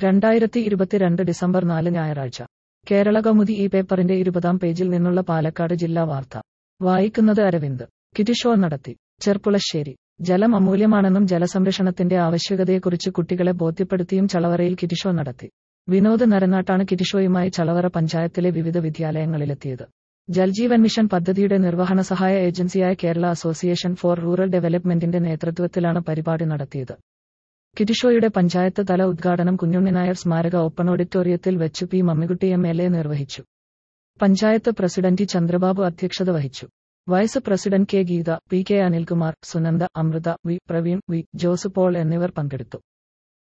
രണ്ടായിരത്തി ഇരുപത്തിരണ്ട് ഡിസംബർ നാല് ഞായറാഴ്ച കേരള കൗമുദി ഈ പേപ്പറിന്റെ ഇരുപതാം പേജിൽ നിന്നുള്ള പാലക്കാട് ജില്ലാ വാർത്ത വായിക്കുന്നത് അരവിന്ദ് കിറ്റിഷോ നടത്തി ചെർപ്പുളശ്ശേരി ജലം അമൂല്യമാണെന്നും ജലസംരക്ഷണത്തിന്റെ ആവശ്യകതയെക്കുറിച്ച് കുട്ടികളെ ബോധ്യപ്പെടുത്തിയും ചളവറയിൽ കിറ്റിഷോ നടത്തി വിനോദ് നരനാട്ടാണ് കിറ്റിഷോയുമായി ചളവറ പഞ്ചായത്തിലെ വിവിധ വിദ്യാലയങ്ങളിലെത്തിയത് ജൽജീവൻ മിഷൻ പദ്ധതിയുടെ നിർവഹണ സഹായ ഏജൻസിയായ കേരള അസോസിയേഷൻ ഫോർ റൂറൽ ഡെവലപ്മെന്റിന്റെ നേതൃത്വത്തിലാണ് പരിപാടി നടത്തിയത് കിറ്റിഷോയുടെ പഞ്ചായത്ത് തല ഉദ്ഘാടനം കുഞ്ഞുണ്ണി നായർ സ്മാരക ഓപ്പൺ ഓഡിറ്റോറിയത്തിൽ വെച്ച് P Mammikutty M L A നിർവഹിച്ചു പഞ്ചായത്ത് പ്രസിഡന്റ് ചന്ദ്രബാബു അധ്യക്ഷത വഹിച്ചു vice president K Geetha P K Anilkumar Sunanda Amrutha V Praveen V Jose Paul എന്നിവർ പങ്കെടുത്തു